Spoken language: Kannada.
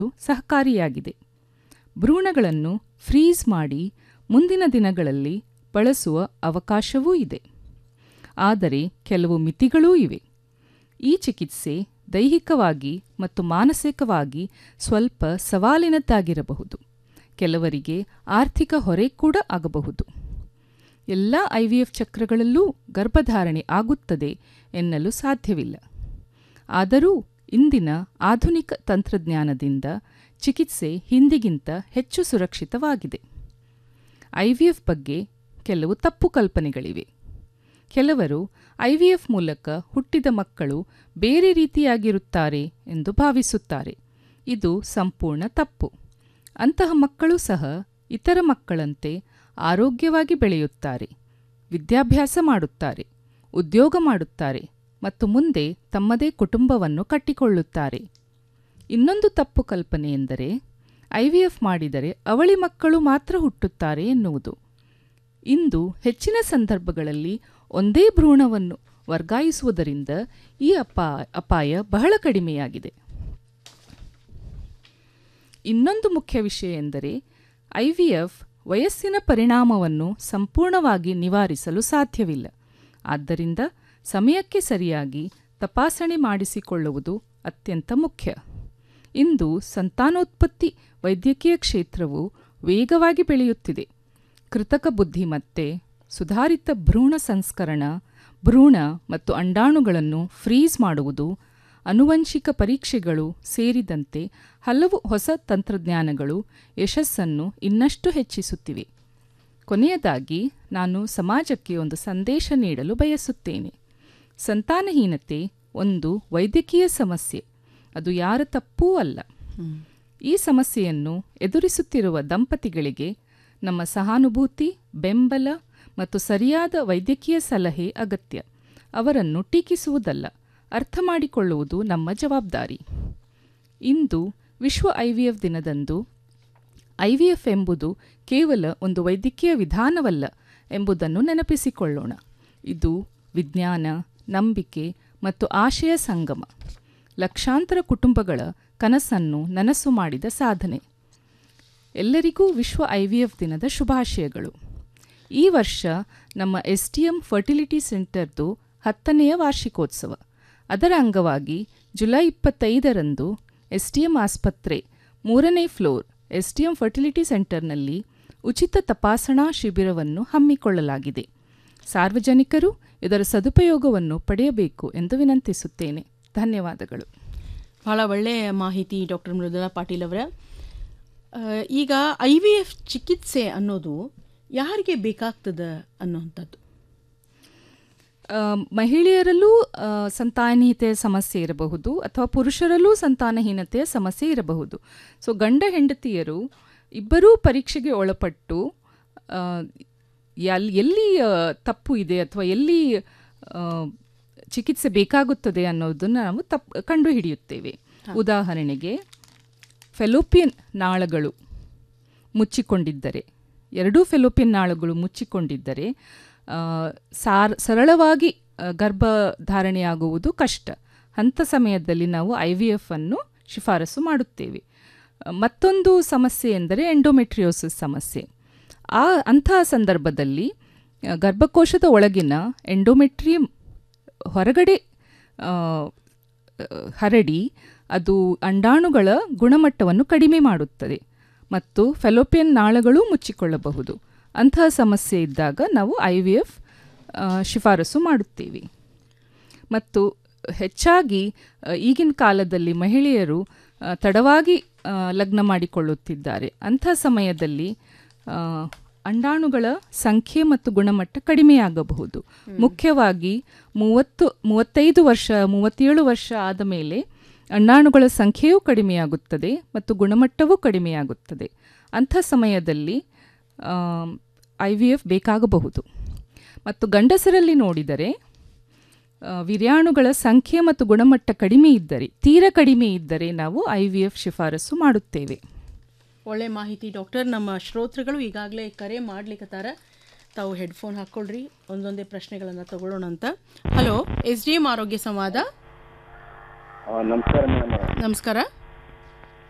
ಸಹಕಾರಿಯಾಗಿದೆ ಭ್ರೂಣಗಳನ್ನು ಫ್ರೀಸ್ ಮಾಡಿ ಮುಂದಿನ ದಿನಗಳಲ್ಲಿ ಬಳಸುವ ಅವಕಾಶವೂ ಇದೆ ಆದರೆ ಕೆಲವು ಮಿತಿಗಳೂ ಇವೆ ಈ ಚಿಕಿತ್ಸೆ ದೈಹಿಕವಾಗಿ ಮತ್ತು ಮಾನಸಿಕವಾಗಿ ಸ್ವಲ್ಪ ಸವಾಲಿನದ್ದಾಗಿರಬಹುದು ಕೆಲವರಿಗೆ ಆರ್ಥಿಕ ಹೊರೆ ಕೂಡ ಆಗಬಹುದು ಎಲ್ಲ ಐವಿಎಫ್ ಚಕ್ರಗಳಲ್ಲೂ ಗರ್ಭಧಾರಣೆ ಆಗುತ್ತದೆ ಎನ್ನಲು ಸಾಧ್ಯವಿಲ್ಲ ಆದರೂ ಇಂದಿನ ಆಧುನಿಕ ತಂತ್ರಜ್ಞಾನದಿಂದ ಚಿಕಿತ್ಸೆ ಹಿಂದಿಗಿಂತ ಹೆಚ್ಚು ಸುರಕ್ಷಿತವಾಗಿದೆ ಐವಿಎಫ್ ಬಗ್ಗೆ ಕೆಲವು ತಪ್ಪು ಕಲ್ಪನೆಗಳಿವೆ ಕೆಲವರು ಐವಿಎಫ್ ಮೂಲಕ ಹುಟ್ಟಿದ ಮಕ್ಕಳು ಬೇರೆ ರೀತಿಯಾಗಿರುತ್ತಾರೆ ಎಂದು ಭಾವಿಸುತ್ತಾರೆ ಇದು ಸಂಪೂರ್ಣ ತಪ್ಪು ಅಂತಹ ಮಕ್ಕಳು ಸಹ ಇತರ ಮಕ್ಕಳಂತೆ ಆರೋಗ್ಯವಾಗಿ ಬೆಳೆಯುತ್ತಾರೆ ವಿದ್ಯಾಭ್ಯಾಸ ಮಾಡುತ್ತಾರೆ ಉದ್ಯೋಗ ಮಾಡುತ್ತಾರೆ ಮತ್ತು ಮುಂದೆ ತಮ್ಮದೇ ಕುಟುಂಬವನ್ನು ಕಟ್ಟಿಕೊಳ್ಳುತ್ತಾರೆ ಇನ್ನೊಂದು ತಪ್ಪು ಕಲ್ಪನೆ ಎಂದರೆ ಐವಿಎಫ್ ಮಾಡಿದರೆ ಅವಳಿ ಮಕ್ಕಳು ಮಾತ್ರ ಹುಟ್ಟುತ್ತಾರೆ ಎನ್ನುವುದು ಇಂದು ಹೆಚ್ಚಿನ ಸಂದರ್ಭಗಳಲ್ಲಿ ಒಂದೇ ಭ್ರೂಣವನ್ನು ವರ್ಗಾಯಿಸುವುದರಿಂದ ಈ ಅಪಾ ಅಪಾಯ ಬಹಳ ಕಡಿಮೆಯಾಗಿದೆ ಇನ್ನೊಂದು ಮುಖ್ಯ ವಿಷಯ ಎಂದರೆ ಐವಿಎಫ್ ವಯಸ್ಸಿನ ಪರಿಣಾಮವನ್ನು ಸಂಪೂರ್ಣವಾಗಿ ನಿವಾರಿಸಲು ಸಾಧ್ಯವಿಲ್ಲ ಆದ್ದರಿಂದ ಸಮಯಕ್ಕೆ ಸರಿಯಾಗಿ ತಪಾಸಣೆ ಮಾಡಿಸಿಕೊಳ್ಳುವುದು ಅತ್ಯಂತ ಮುಖ್ಯ ಇಂದು ಸಂತಾನೋತ್ಪತ್ತಿ ವೈದ್ಯಕೀಯ ಕ್ಷೇತ್ರವು ವೇಗವಾಗಿ ಬೆಳೆಯುತ್ತಿದೆ ಕೃತಕ ಬುದ್ಧಿಮತ್ತೆ ಸುಧಾರಿತ ಭ್ರೂಣ ಸಂಸ್ಕರಣ ಭ್ರೂಣ ಮತ್ತು ಅಂಡಾಣುಗಳನ್ನು ಫ್ರೀಸ್ ಮಾಡುವುದು ಅನುವಂಶಿಕ ಪರೀಕ್ಷೆಗಳು ಸೇರಿದಂತೆ ಹಲವು ಹೊಸ ತಂತ್ರಜ್ಞಾನಗಳು ಯಶಸ್ಸನ್ನು ಇನ್ನಷ್ಟು ಹೆಚ್ಚಿಸುತ್ತಿವೆ ಕೊನೆಯದಾಗಿ ನಾನು ಸಮಾಜಕ್ಕೆ ಒಂದು ಸಂದೇಶ ನೀಡಲು ಬಯಸುತ್ತೇನೆ ಸಂತಾನಹೀನತೆ ಒಂದು ವೈದ್ಯಕೀಯ ಸಮಸ್ಯೆ ಅದು ಯಾರ ತಪ್ಪೂ ಅಲ್ಲ ಈ ಸಮಸ್ಯೆಯನ್ನು ಎದುರಿಸುತ್ತಿರುವ ದಂಪತಿಗಳಿಗೆ ನಮ್ಮ ಸಹಾನುಭೂತಿ ಬೆಂಬಲ ಮತ್ತು ಸರಿಯಾದ ವೈದ್ಯಕೀಯ ಸಲಹೆ ಅಗತ್ಯ ಅವರನ್ನು ಟೀಕಿಸುವುದಲ್ಲ ಅರ್ಥ ಮಾಡಿಕೊಳ್ಳುವುದು ನಮ್ಮ ಜವಾಬ್ದಾರಿ ಇಂದು ವಿಶ್ವ ಐವಿಎಫ್ ದಿನದಂದು ಐವಿಎಫ್ ಎಂಬುದು ಕೇವಲ ಒಂದು ವೈದ್ಯಕೀಯ ವಿಧಾನವಲ್ಲ ಎಂಬುದನ್ನು ನೆನಪಿಸಿಕೊಳ್ಳೋಣ ಇದು ವಿಜ್ಞಾನ ನಂಬಿಕೆ ಮತ್ತು ಆಶಯ ಸಂಗಮ ಲಕ್ಷಾಂತರ ಕುಟುಂಬಗಳ ಕನಸನ್ನು ನನಸು ಮಾಡಿದ ಸಾಧನೆ ಎಲ್ಲರಿಗೂ ವಿಶ್ವ ಐವಿಎಫ್ ದಿನದ ಶುಭಾಶಯಗಳು ಈ ವರ್ಷ ನಮ್ಮ ಎಸ್ ಟಿ ಎಂ ಫರ್ಟಿಲಿಟಿ ಸೆಂಟರ್ದು ಹತ್ತನೆಯ ವಾರ್ಷಿಕೋತ್ಸವ ಅದರ ಅಂಗವಾಗಿ ಜುಲೈ ಇಪ್ಪತ್ತೈದರಂದು ಎಸ್ ಟಿ ಎಂ ಆಸ್ಪತ್ರೆ ಮೂರನೇ floor S T M fertility ಸೆಂಟರ್ನಲ್ಲಿ ಉಚಿತ ತಪಾಸಣಾ ಶಿಬಿರವನ್ನು ಹಮ್ಮಿಕೊಳ್ಳಲಾಗಿದೆ ಸಾರ್ವಜನಿಕರು ಇದರ ಸದುಪಯೋಗವನ್ನು ಪಡೆಯಬೇಕು ಎಂದು ವಿನಂತಿಸುತ್ತೇನೆ ಧನ್ಯವಾದಗಳು ಭಾಳ ಒಳ್ಳೆಯ ಮಾಹಿತಿ ಡಾಕ್ಟರ್ ಮೃದುಲಾ ಪಾಟೀಲ್ ಅವರ ಆ, ಈಗ ಐ ವಿ ಎಫ್ ಚಿಕಿತ್ಸೆ ಅನ್ನೋದು ಯಾರಿಗೆ ಬೇಕಾಗ್ತದ ಅನ್ನೋಂಥದ್ದು ಆ, ಮಹಿಳೆಯರಲ್ಲೂ ಆ, ಸಂತಾನಹೀನತೆಯ ಸಮಸ್ಯೆ ಇರಬಹುದು ಅಥವಾ ಪುರುಷರಲ್ಲೂ ಸಂತಾನಹೀನತೆಯ ಸಮಸ್ಯೆ ಇರಬಹುದು ಸೊ ಗಂಡ ಹೆಂಡತಿಯರು ಇಬ್ಬರೂ ಪರೀಕ್ಷೆಗೆ ಒಳಪಟ್ಟು ಆ, ಎಲ್- ಎಲ್ಲಿ ಆ, ತಪ್ಪು ಇದೆ ಅಥವಾ ಎಲ್ಲಿ ಆ, ಚಿಕಿತ್ಸೆ ಬೇಕಾಗುತ್ತದೆ ಅನ್ನೋದನ್ನು ನಾವು ತಪ್ ಕಂಡುಹಿಡಿಯುತ್ತೇವೆ ಉದಾಹರಣೆಗೆ ಫೆಲೋಪಿಯನ್ ನಾಳಗಳು ಮುಚ್ಚಿಕೊಂಡಿದ್ದರೆ ಎರಡೂ ಫೆಲೋಪಿಯನ್ ನಾಳಗಳು ಮುಚ್ಚಿಕೊಂಡಿದ್ದರೆ ಆ, ಸಾರ್ ಸರಳವಾಗಿ ಆ, ಗರ್ಭಧಾರಣೆಯಾಗುವುದು ಕಷ್ಟ ಅಂಥ ಸಮಯದಲ್ಲಿ ನಾವು ಐ ವಿ ಎಫ್ ಅನ್ನು ಶಿಫಾರಸು ಮಾಡುತ್ತೇವೆ ಆ, ಮತ್ತೊಂದು ಸಮಸ್ಯೆ ಎಂದರೆ ಎಂಡೋಮೆಟ್ರಿಯೋಸಿಸ್ ಸಮಸ್ಯೆ ಆ ಅಂತಹ ಸಂದರ್ಭದಲ್ಲಿ ಆ, ಗರ್ಭಕೋಶದ ಒಳಗಿನ ಎಂಡೋಮೆಟ್ರಿಯಂ ಹೊರಗಡೆ ಆ, ಹರಡಿ ಅದು ಅಂಡಾಣುಗಳ ಗುಣಮಟ್ಟವನ್ನು ಕಡಿಮೆ ಮಾಡುತ್ತದೆ ಮತ್ತು ಫೆಲೋಪಿಯನ್ ನಾಳಗಳೂ ಮುಚ್ಚಿಕೊಳ್ಳಬಹುದು ಅಂತಹ ಸಮಸ್ಯೆ ಇದ್ದಾಗ ನಾವು ಐ ವಿ ಎಫ್ ಶಿಫಾರಸು ಮಾಡುತ್ತೇವೆ ಮತ್ತು ಹೆಚ್ಚಾಗಿ ಆ, ಈಗಿನ ಕಾಲದಲ್ಲಿ ಮಹಿಳೆಯರು ಆ, ತಡವಾಗಿ ಆ, ಲಗ್ನ ಮಾಡಿಕೊಳ್ಳುತ್ತಿದ್ದಾರೆ ಅಂಥ ಸಮಯದಲ್ಲಿ ಆ, ಅಂಡಾಣುಗಳ ಸಂಖ್ಯೆ ಮತ್ತು ಗುಣಮಟ್ಟ ಕಡಿಮೆಯಾಗಬಹುದು ಮುಖ್ಯವಾಗಿ ಮೂವತ್ತು ಮೂವತ್ತೈದು ವರ್ಷ ಮೂವತ್ತೇಳು ವರ್ಷ ಆದ ಮೇಲೆ ಅಂಡಾಣುಗಳ ಸಂಖ್ಯೆಯೂ ಕಡಿಮೆಯಾಗುತ್ತದೆ ಮತ್ತು ಗುಣಮಟ್ಟವೂ ಕಡಿಮೆಯಾಗುತ್ತದೆ ಅಂಥ ಸಮಯದಲ್ಲಿ ಐ ವಿ ಎಫ್ ಬೇಕಾಗಬಹುದು ಮತ್ತು ಗಂಡಸರಲ್ಲಿ ನೋಡಿದರೆ ಆ, ವಿರ್ಯಾಣುಗಳ ಸಂಖ್ಯೆ ಮತ್ತು ಗುಣಮಟ್ಟ ಕಡಿಮೆ ಇದ್ದರೆ ತೀರ ಕಡಿಮೆ ಇದ್ದರೆ ನಾವು ಐ ವಿ ಎಫ್ ಶಿಫಾರಸು ಮಾಡುತ್ತೇವೆ ಒಳ್ಳೆ ಮಾಹಿತಿ ಡಾಕ್ಟರ್ ನಮ್ಮ ಶ್ರೋತೃಗಳು ಈಗಾಗಲೇ ಕರೆ ಮಾಡ್ಲಿಕ್ಕತ್ತಾರ ತಾವು ಹೆಡ್ಫೋನ್ ಹಾಕ್ಕೊಳ್ರಿ ಒಂದೊಂದೇ ಪ್ರಶ್ನೆಗಳನ್ನು ತಗೊಳ್ಳೋಣ ಅಂತ ಹಲೋ ಎಸ್ ಡಿ ಎಂ ಆರೋಗ್ಯ ಸಂವಾದ ಆ, ನಮಸ್ಕಾರ ಮೇಡಮ್ ನಮಸ್ಕಾರ